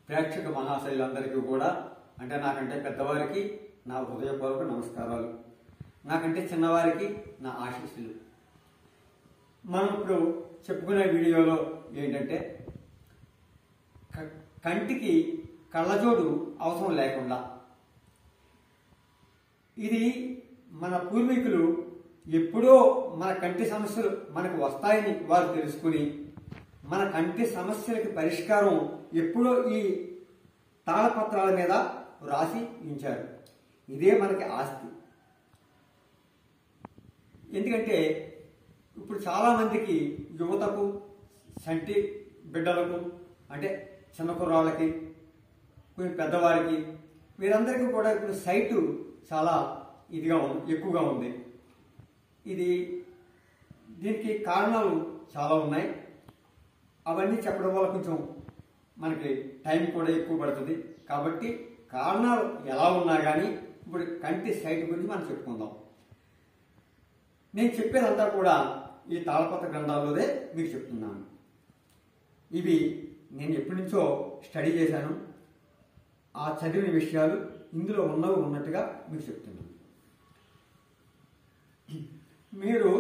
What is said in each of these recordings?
ప్రేక్షక మహాశైలందరికీ కూడా అంటే నాకంటే పెద్దవారికి నా హృదయపూర్వక నమస్కారాలు నాకంటే చిన్నవారికి నా ఆశీస్సులు మనం ఇప్పుడు చెప్పుకునే వీడియోలో ఏంటంటే క- కంటికి కళ్ళజోడు అవసరం లేకుండా ఇది మన పూర్వీకులు ఎప్పుడో మన కంటి సమస్యలు మనకు వస్తాయని వారు తెలుసుకుని మన కంటి సమస్యలకి పరిష్కారం ఎప్పుడో ఈ తాళపత్రాల మీద రాసి ఉంచారు ఇదే మనకి ఆస్తి ఎందుకంటే ఇప్పుడు చాలా మందికి యువతకు సంటి బిడ్డలకు అంటే చిన్న కుర్రాళ్ళకి కొంచెం పెద్దవారికి వీరందరికీ కూడా ఇప్పుడు సైటు చాలా ఇదిగా ఉంది ఎక్కువగా ఉంది ఇది దీనికి కారణాలు చాలా ఉన్నాయి అవన్నీ చెప్పడం వల్ల కొంచెం మనకి టైం కూడా ఎక్కువ పడుతుంది కాబట్టి కారణాలు ఎలా ఉన్నా కానీ ఇప్పుడు కంటి సైట్ గురించి మనం చెప్పుకుందాం నేను చెప్పేదంతా కూడా ఈ తాళపత్ర గ్రంథాల్లోనే మీకు చెప్తున్నాను ఇవి నేను ఎప్పటి నుంచో స్టడీ చేశాను ఆ చదివిన విషయాలు ఇందులో ఉన్నవి ఉన్నట్టుగా మీకు చెప్తున్నాను మీరు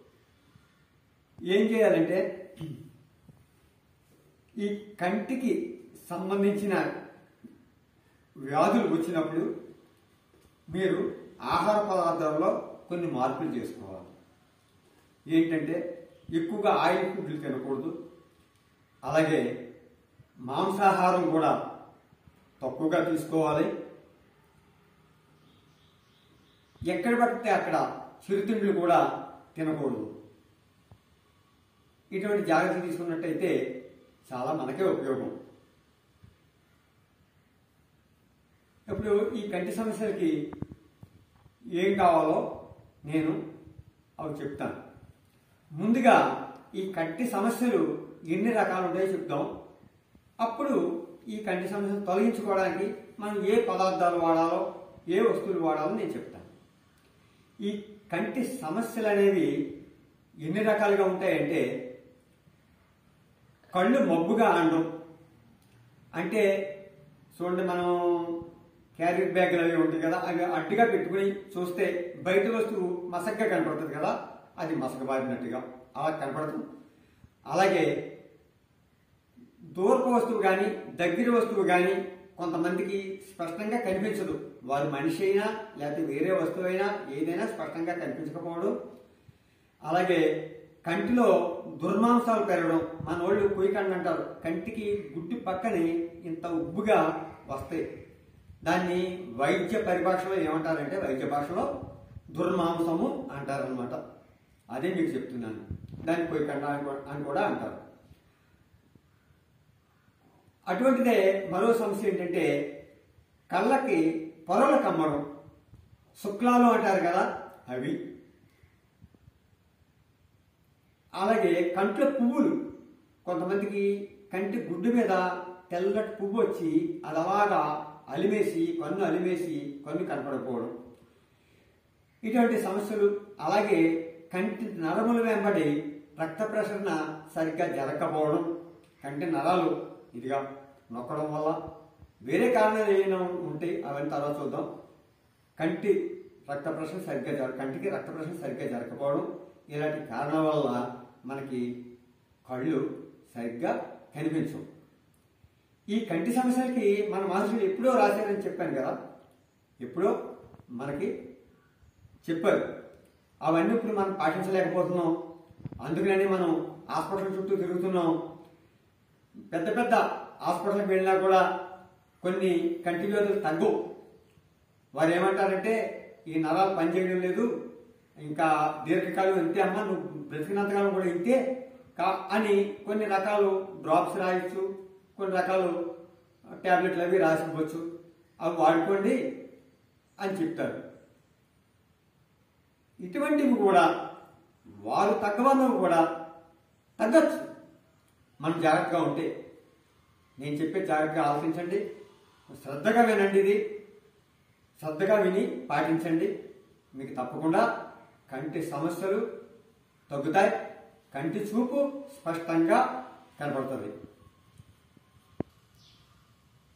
ఏం చేయాలంటే ఈ కంటికి సంబంధించిన వ్యాధులు వచ్చినప్పుడు మీరు ఆహార పదార్థాల్లో కొన్ని మార్పులు చేసుకోవాలి ఏంటంటే ఎక్కువగా ఆయిల్ ఫుడ్లు తినకూడదు అలాగే మాంసాహారం కూడా తక్కువగా తీసుకోవాలి ఎక్కడ పడితే అక్కడ చిరుతిండ్లు కూడా తినకూడదు ఇటువంటి జాగ్రత్తలు తీసుకున్నట్టయితే చాలా మనకే ఉపయోగం ఇప్పుడు ఈ కంటి సమస్యలకి ఏం కావాలో నేను అవి చెప్తాను ముందుగా ఈ కంటి సమస్యలు ఎన్ని రకాలు ఉంటాయో చెప్తాం అప్పుడు ఈ కంటి సమస్యలు తొలగించుకోవడానికి మనం ఏ పదార్థాలు వాడాలో ఏ వస్తువులు వాడాలో నేను చెప్తాను ఈ కంటి సమస్యలు అనేవి ఎన్ని రకాలుగా ఉంటాయంటే కళ్ళు మబ్బుగా ఆడడం అంటే చూడండి మనం క్యారీ బ్యాగులు అవి ఉంటాయి కదా అవి అడ్డుగా పెట్టుకుని చూస్తే బయట వస్తువు మసగ్గా కనపడుతుంది కదా అది మసకబారినట్టుగా అలా కనపడదు అలాగే దూరపు వస్తువు కానీ దగ్గర వస్తువు కానీ కొంతమందికి స్పష్టంగా కనిపించదు వారు మనిషి అయినా లేకపోతే వేరే వస్తువు అయినా ఏదైనా స్పష్టంగా కనిపించకపోవడం అలాగే కంటిలో దుర్మాంసాలు పెరగడం మన వాళ్ళు కుయికండి అంటారు కంటికి గుడ్డి పక్కని ఇంత ఉబ్బుగా వస్తాయి దాన్ని వైద్య పరిభాషలో ఏమంటారంటే వైద్య భాషలో దుర్మాంసము అంటారనమాట అదే మీకు చెప్తున్నాను దాన్ని కుయికండ అని కూ- అని కూడా అంటారు అటువంటిదే మరో సమస్య ఏంటంటే కళ్ళకి పొరలు కమ్మడం శుక్లాలు అంటారు కదా అవి అలాగే కంట్లో పువ్వులు కొంతమందికి కంటి గుడ్డు మీద తెల్లటి పువ్వు వచ్చి అది అలాగా అలిమేసి కన్ను అలిమేసి కన్ను కనపడకపోవడం ఇటువంటి సమస్యలు అలాగే కంటి నరముల వెంబడి రక్త ప్రసరణ సరిగ్గా జరగకపోవడం కంటి నరాలు ఇదిగా నొక్కడం వల్ల వేరే కారణాలు ఏమైనా ఉంటాయి అవన్నీ తర్వాత చూద్దాం కంటి రక్త ప్రసరణ సరిగ్గా జర కంటికి రక్త ప్రసరణ సరిగ్గా జరగకపోవడం ఇలాంటి కారణాల వల్ల మనకి కళ్ళు సరిగ్గా కనిపించవు ఈ కంటి సమస్యలకి మన మనుషులు ఎప్పుడో రాశారని చెప్పాను కదా ఎప్పుడో మనకి చెప్పారు అవన్నీ ఇప్పుడు మనం పాటించలేకపోతున్నాం అందుకని మనం హాస్పిటల్ చుట్టూ తిరుగుతున్నాం పెద్ద పెద్ద హాస్పిటల్కి వెళ్ళినా కూడా కొన్ని కంటి వ్యాధులు తగ్గవు వారు ఏమంటారంటే ఈ నరాలు పనిచేయడం లేదు ఇంకా దీర్ఘకాలం ఇంతే అమ్మా నువ్వు బ్రతికినంతకాలం కూడా ఇంతే కా అని కొన్ని రకాలు డ్రాప్స్ రాయొచ్చు కొన్ని రకాలు ట్యాబ్లెట్లు అవి రాసిపోవచ్చు అవి వాడుకోండి అని చెప్తారు ఇటువంటివి కూడా వారు తగ్గవన్నవి కూడా తగ్గచ్చు మనం జాగ్రత్తగా ఉంటే నేను చెప్పే జాగ్రత్తగా ఆలోచించండి శ్రద్ధగా వినండి ఇది శ్రద్ధగా విని పాటించండి మీకు తప్పకుండా కంటి సమస్యలు తగ్గుతాయి కంటి చూపు స్పష్టంగా కనపడుతుంది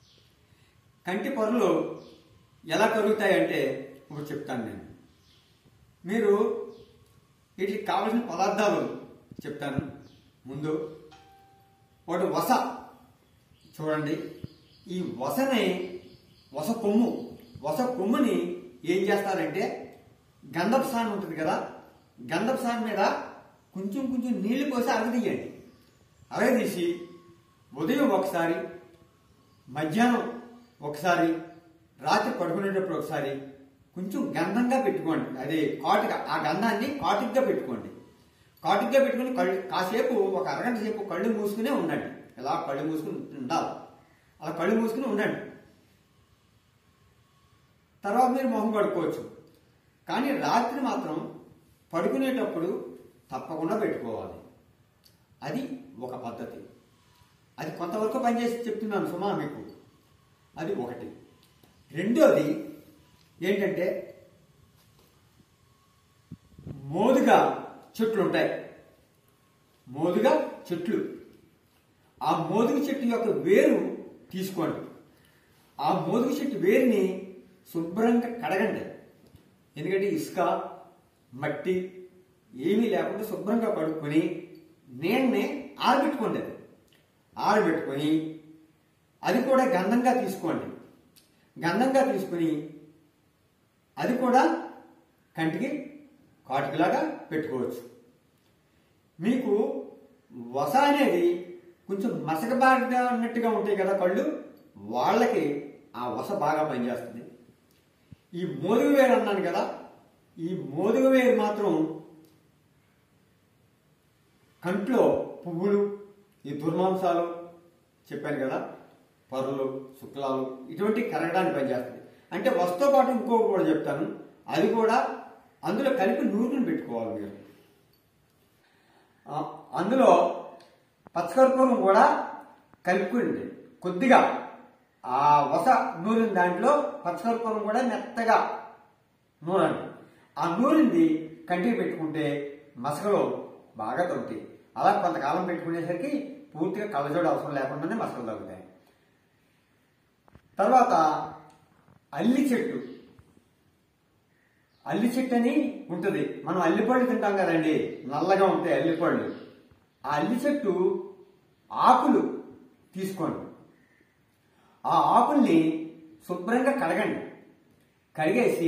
కంటి పొరలు ఎలా కలుగుతాయంటే ఇప్పుడు చెప్తాను నేను మీరు వీటికి కావలసిన పదార్థాలు చెప్తాను ముందు ఒకటి వస చూడండి ఈ వసని వస కొమ్ము వస కొమ్ముని ఏం చేస్తారంటే గంధపు సాన్ ఉంటుంది కదా గంధపు సాన్ మీద కొంచెం కొంచెం నీళ్లు పోసి అరగదీయండి అరగదీసి ఉదయం ఒకసారి మధ్యాహ్నం ఒకసారి రాత్రి పడుకునేటప్పుడు ఒకసారి కొంచెం గంధంగా పెట్టుకోండి అది కాటుగా ఆ గంధాన్ని కాటుగ్గా పెట్టుకోండి కాటుగ్గా పెట్టుకుని కళ్ళు కాసేపు ఒక అరగంట సేపు కళ్ళు మూసుకునే ఉండండి ఇలా కళ్ళు మూసుకుని ఉండాలి అలా కళ్ళు మూసుకుని ఉండండి తర్వాత మీరు మొహం కడుక్కోవచ్చు కానీ రాత్రి మాత్రం పడుకునేటప్పుడు తప్పకుండా పెట్టుకోవాలి అది ఒక పద్ధతి అది కొంతవరకు పనిచేసి చెప్తున్నాను సుమా మీకు అది ఒకటి రెండోది ఏంటంటే మోదుగా చెట్లు ఉంటాయి మోదుగా చెట్లు ఆ మోదుగు చెట్టు యొక్క వేరు తీసుకోండి ఆ మోదుగు చెట్టు వేరుని శుభ్రంగా కడగండి ఎందుకంటే ఇసుక మట్టి ఏమీ లేకుండా శుభ్రంగా కడుక్కొని నీళ్ళని ఆరబెట్టుకోండి అది ఆరబెట్టుకొని అది కూడా గంధంగా తీసుకోండి గంధంగా తీసుకుని అది కూడా కంటికి కాటుకులాగా పెట్టుకోవచ్చు మీకు వస అనేది కొంచెం మసకబాగా ఉన్నట్టుగా ఉంటాయి కదా కళ్ళు వాళ్ళకి ఆ వస బాగా పనిచేస్తుంది ఈ మోదుగు వేరు అన్నాను కదా ఈ మోదుగు వేరు మాత్రం కంట్లో పువ్వులు ఈ దుర్మాంసాలు చెప్పాను కదా పరులు శుక్లాలు ఇటువంటి కరగడానికి పనిచేస్తుంది అంటే వస్తుతో పాటు ఇంకొకటి కూడా చెప్తాను అది కూడా అందులో కలిపి నూనెను పెట్టుకోవాలి మీరు ఆ, అందులో పచ్చకర్పూరం కూడా కలుపుకోండి కొద్దిగా ఆ వస నూనె దాంట్లో పచ్చకర్పూరం కూడా మెత్తగా నూరండి ఆ నూనెంది కంటికి పెట్టుకుంటే మసకలు బాగా తగ్గుతాయి అలా కొంతకాలం పెట్టుకునేసరికి పూర్తిగా కళ్ళజోడు అవసరం లేకుండానే మసకలు తగ్గుతాయి తర్వాత అల్లి చెట్టు అల్లి చెట్టు అని ఉంటుంది మనం అల్లిపళ్ళు తింటాం కదండి నల్లగా ఉంటాయి అల్లిపళ్ళు ఆ అల్లి చెట్టు ఆకులు తీసుకోండి ఆ ఆకుల్ని శుభ్రంగా కడగండి కడిగేసి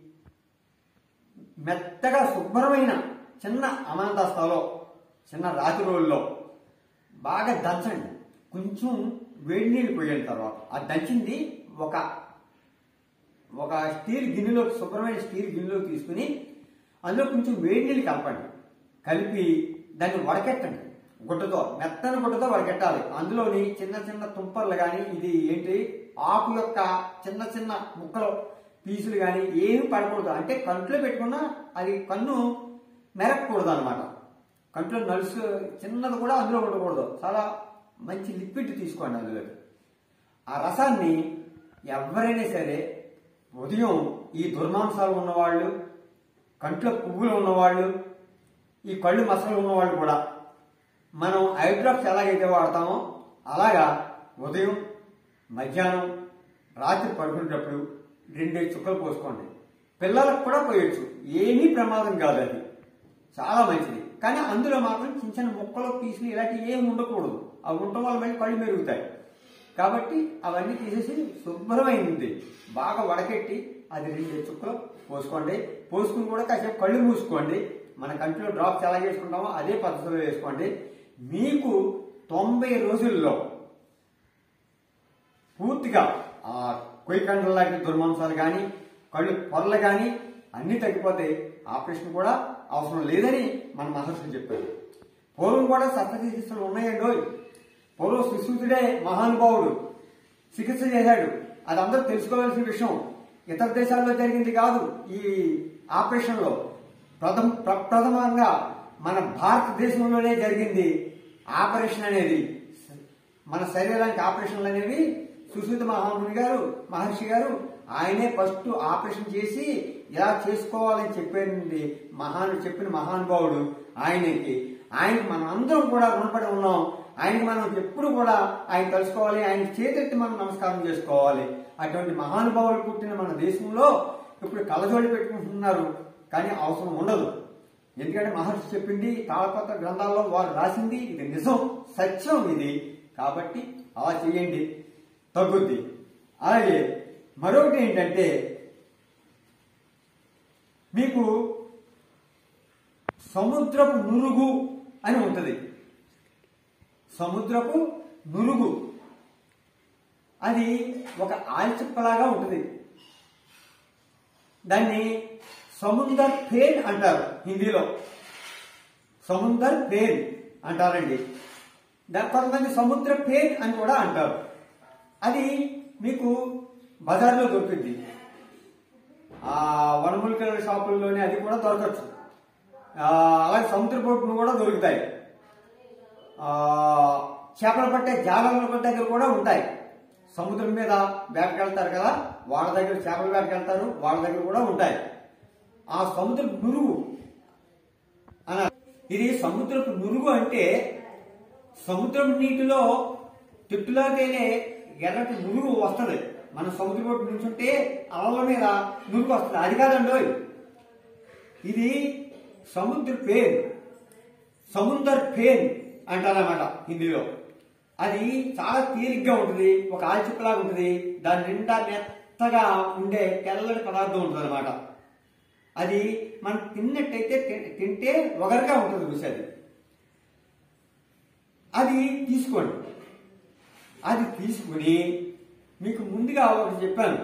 మెత్తగా శుభ్రమైన చిన్న అమాంతస్తాలో చిన్న రాతి రోజుల్లో బాగా దంచండి కొంచెం వేడి నీళ్ళు పోయిన తర్వాత ఆ దంచింది ఒక ఒక స్టీల్ గిన్నెలో శుభ్రమైన స్టీల్ గిన్నెలో తీసుకుని అందులో కొంచెం వేడి నీళ్ళు కలపండి కలిపి దాన్ని వడకెట్టండి గుడ్డతో మెత్తని గుడ్డతో వడకెట్టాలి అందులోని చిన్న చిన్న తుంపర్లు కానీ ఇది ఏంటి ఆకు యొక్క చిన్న చిన్న ముక్కలు పీసులు కానీ ఏమి పడకూడదు అంటే కంట్లో పెట్టుకున్నా అది కన్ను మెరకూడదు అనమాట కంట్లో నలుసు చిన్నది కూడా అందులో ఉండకూడదు చాలా మంచి లిక్విడ్ తీసుకోండి అందులో ఆ రసాన్ని ఎవరైనా సరే ఉదయం ఈ దుర్మాంసాలు ఉన్నవాళ్ళు కంట్లో పువ్వులు ఉన్నవాళ్ళు ఈ కళ్ళు మసలు ఉన్నవాళ్ళు కూడా మనం ఐ డ్రాప్స్ ఎలాగైతే వాడతామో అలాగా ఉదయం మధ్యాహ్నం రాత్రి పడుకునేటప్పుడు రెండేసి చుక్కలు పోసుకోండి పిల్లలకు కూడా పోయొచ్చు ఏమీ ప్రమాదం కాదు అది చాలా మంచిది కానీ అందులో మాత్రం చిన్న చిన్న ముక్కలు పీసులు ఇలాంటివి ఏమి ఉండకూడదు అవి ఉండటం వల్ల మళ్ళీ కళ్ళు మెరుగుతాయి కాబట్టి అవన్నీ తీసేసి శుభ్రమైంది బాగా వడకెట్టి అది రెండు చుక్కలు పోసుకోండి పోసుకుని కూడా కాసేపు కళ్ళు మూసుకోండి మన కంటిలో డ్రాప్స్ ఎలా చేసుకుంటామో అదే పద్ధతిలో వేసుకోండి మీకు తొంభై రోజుల్లో పూర్తిగా ఆ కొయ్యకండ్ల లాంటి దుర్మాంసాలు కానీ కళ్ళు పొరలు కానీ అన్నీ తగ్గిపోతే ఆపరేషన్ కూడా అవసరం లేదని మన మహర్షులు చెప్పారు పూర్వం కూడా శస్త్రచికిత్సలు ఉన్నాయండి పూర్వం సుశ్రుతుడే మహానుభావుడు చికిత్స చేశాడు అది అందరూ తెలుసుకోవాల్సిన విషయం ఇతర దేశాల్లో జరిగింది కాదు ఈ ఆపరేషన్లో ప్రథమ ప్ర- ప్రథమంగా మన భారతదేశంలోనే జరిగింది ఆపరేషన్ అనేది మన శరీరానికి ఆపరేషన్లు అనేవి సుశ్రుత మహాముని గారు మహర్షి గారు ఆయనే ఫస్ట్ ఆపరేషన్ చేసి ఇలా చేసుకోవాలని చెప్పింది మహాను చెప్పిన మహానుభావుడు ఆయనకి ఆయనకి మనం అందరం కూడా రుణపడి ఉన్నాం ఆయనకి మనం ఎప్పుడు కూడా ఆయన తెలుసుకోవాలి ఆయన చేతెత్తి మనం నమస్కారం చేసుకోవాలి అటువంటి మహానుభావులు పుట్టిన మన దేశంలో ఇప్పుడు కళ్ళజోడి పెట్టుకుంటున్నారు కానీ అవసరం ఉండదు ఎందుకంటే మహర్షి చెప్పింది తాళపత్ర గ్రంథాల్లో వారు రాసింది ఇది నిజం సత్యం ఇది కాబట్టి అలా చేయండి తగ్గుద్ది అలాగే మరొకటి ఏంటంటే మీకు సముద్రపు నురుగు అని ఉంటుంది సముద్రపు నురుగు అది ఒక ఆల్చిప్పలాగా ఉంటుంది దాన్ని సముందర్ ఫేన్ అంటారు హిందీలో సముందర్ ఫేన్ అంటారండి దా కొంతమంది సముద్ర ఫేన్ అని కూడా అంటారు అది మీకు బజార్లో దొరుకుతుంది ఆ వనమూలికల షాపుల్లోనే అది కూడా దొరకచ్చు ఆ, అలాగే సముద్ర బొట్టును కూడా దొరుకుతాయి ఆ, చేపలు పట్టే జాలల దగ్గర కూడా ఉంటాయి సముద్రం మీద వేటకెళ్తారు కదా వాళ్ళ దగ్గర చేపలు వేటకెళ్తారు వాళ్ళ దగ్గర కూడా ఉంటాయి ఆ సముద్ర నురుగు అన ఇది సముద్రపు నురుగు అంటే సముద్రం నీటిలో తిట్టులో తేలే ఎర్రటి నురుగు వస్తుంది మన సముద్ర బొట్టు నుంచుంటే అలల మీద నురుగు వస్తుంది అది కాదండి ఇది సముద్ర పేన్ సముందర్ ఫేన్ అంటారన్నమాట హిందీలో అది చాలా తేలిగ్గా ఉంటుంది ఒక ఆల్చిప్పలాగా ఉంటుంది దాని నిండా మెత్తగా ఉండే తెల్లటి పదార్థం ఉంటుంది అనమాట అది మనం తిన్నట్టయితే తి- తింటే ఒగరుగా ఉంటుంది రుచి అది అది తీసుకోండి అది తీసుకుని మీకు ముందుగా ఒకటి చెప్పాను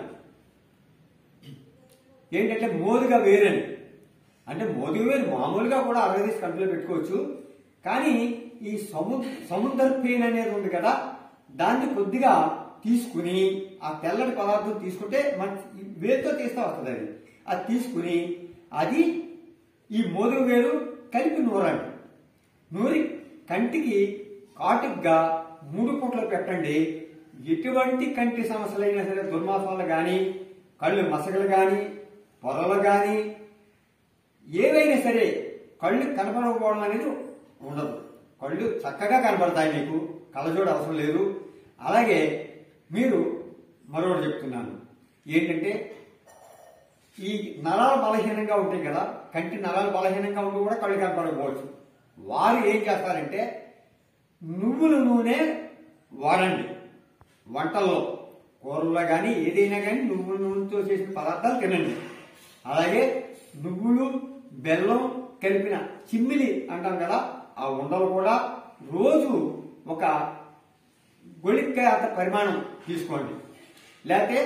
ఏంటంటే మోదుగా వేరని అంటే మోదుగా వేరు మామూలుగా కూడా అరగదీసి కంట్లో పెట్టుకోవచ్చు కానీ ఈ సము సముద్ర పెయిన్ అనేది ఉంది కదా దాన్ని కొద్దిగా తీసుకుని ఆ తెల్లటి పదార్థం తీసుకుంటే మన వేరుతో తీస్తా వస్తుంది అది అది తీసుకుని అది ఈ మోదుగ వేరు కలిపి నూరండి నూరి కంటికి కాటుగ్గా మూడు పూటలు పెట్టండి ఎటువంటి కంటి సమస్యలైనా సరే దుర్మాసాలు కానీ కళ్ళు మసకలు కానీ పొరలు కానీ ఏవైనా సరే కళ్ళు కనపడకపోవడం అనేది ఉండదు కళ్ళు చక్కగా కనపడతాయి మీకు కళ్ళజోడు అవసరం లేదు అలాగే మీరు మరొకటి చెప్తున్నాను ఏంటంటే ఈ నరాలు బలహీనంగా ఉంటాయి కదా కంటి నరాలు బలహీనంగా ఉండి కూడా కళ్ళు కనపడకపోవచ్చు వారు ఏం చేస్తారంటే నువ్వుల నూనె వాడండి వంటల్లో కూరల్లో కానీ ఏదైనా కానీ నువ్వుల నూనెతో చేసిన పదార్థాలు తినండి అలాగే నువ్వులు బెల్లం కలిపిన చిమ్మిలి అంటాం కదా ఆ ఉండలు కూడా రోజు ఒక గొళిక్కాయ అంత పరిమాణం తీసుకోండి లేకపోతే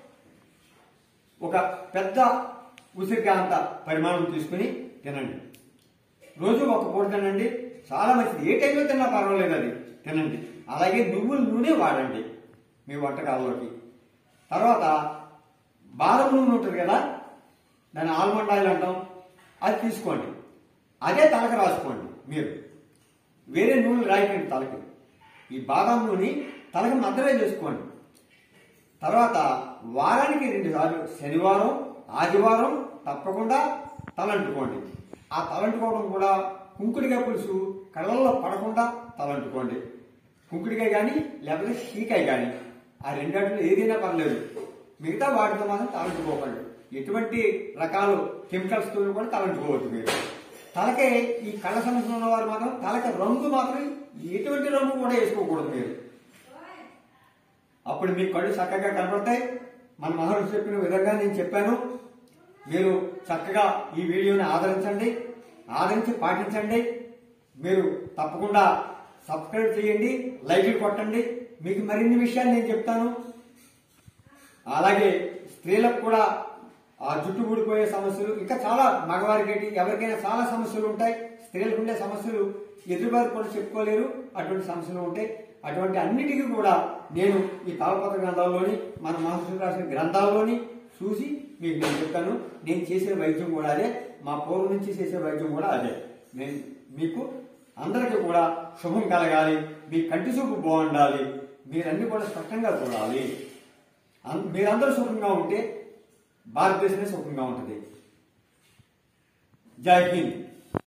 ఒక పెద్ద ఉసిరికాయ అంత పరిమాణం తీసుకుని తినండి రోజు ఒక పూట తినండి చాలా మంచిది ఏ టైంలో తిన్నా పర్వాలేదు అది తినండి అలాగే నువ్వుల నూనె వాడండి మీ వంటకాల్లోకి తర్వాత బాదం నూనె ఉంటుంది కదా దాన్ని ఆల్మండ్ ఆయిల్ అంటాం అది తీసుకోండి అదే తలకు రాసుకోండి మీరు వేరే నూనె రాయకండి తలకి ఈ బాదం నూనె తలకి మద్దవే చేసుకోండి తర్వాత వారానికి రెండు సార్లు శనివారం ఆదివారం తప్పకుండా తలంటుకోండి ఆ తలంటుకోవడం కూడా కుంకుడికాయ పులుసు కళ్ళల్లో పడకుండా తలంటుకోండి కుంకుడికాయ కానీ లేకపోతే షీకాయ కానీ ఆ రెండాటిలో ఏదైనా పర్లేదు మిగతా వాటితో మాత్రం తలంటుకోకండి ఎటువంటి రకాలు కెమికల్స్ తో కూడా తలంటుకోవద్దు మీరు తలకే ఈ కళ్ళ సమస్య ఉన్న వారు మాత్రం తలకి రంగు మాత్రం ఎటువంటి రంగు కూడా వేసుకోకూడదు మీరు అప్పుడు మీ కళ్ళు చక్కగా కనపడతాయి మన మహర్షి చెప్పిన విధంగా నేను చెప్పాను మీరు చక్కగా ఈ వీడియోని ఆదరించండి ఆదరించి పాటించండి మీరు తప్పకుండా సబ్స్క్రైబ్ చేయండి లైక్లు కొట్టండి మీకు మరిన్ని విషయాలు నేను చెప్తాను అలాగే స్త్రీలకు కూడా ఆ జుట్టు ఊడిపోయే సమస్యలు ఇంకా చాలా మగవారికి ఎవరికైనా చాలా సమస్యలు ఉంటాయి స్త్రీలకు ఉండే సమస్యలు ఎదురుబాటు కూడా చెప్పుకోలేరు అటువంటి సమస్యలు ఉంటాయి అటువంటి అన్నిటికీ కూడా నేను ఈ తాళపత్ర గ్రంథాల్లోని మన మహర్షులు రాసిన గ్రంథాల్లోని చూసి మీకు నేను చెప్తాను నేను చేసే వైద్యం కూడా అదే మా పూర్వం నుంచి చేసే వైద్యం కూడా అదే నేను మీకు అందరికీ కూడా శుభం కలగాలి మీ కంటి చూపు బాగుండాలి మీరన్నీ కూడా స్పష్టంగా చూడాలి అం- మీరందరూ సుఖంగా ఉంటే భారతదేశమే సుఖంగా ఉంటుంది జై హింద్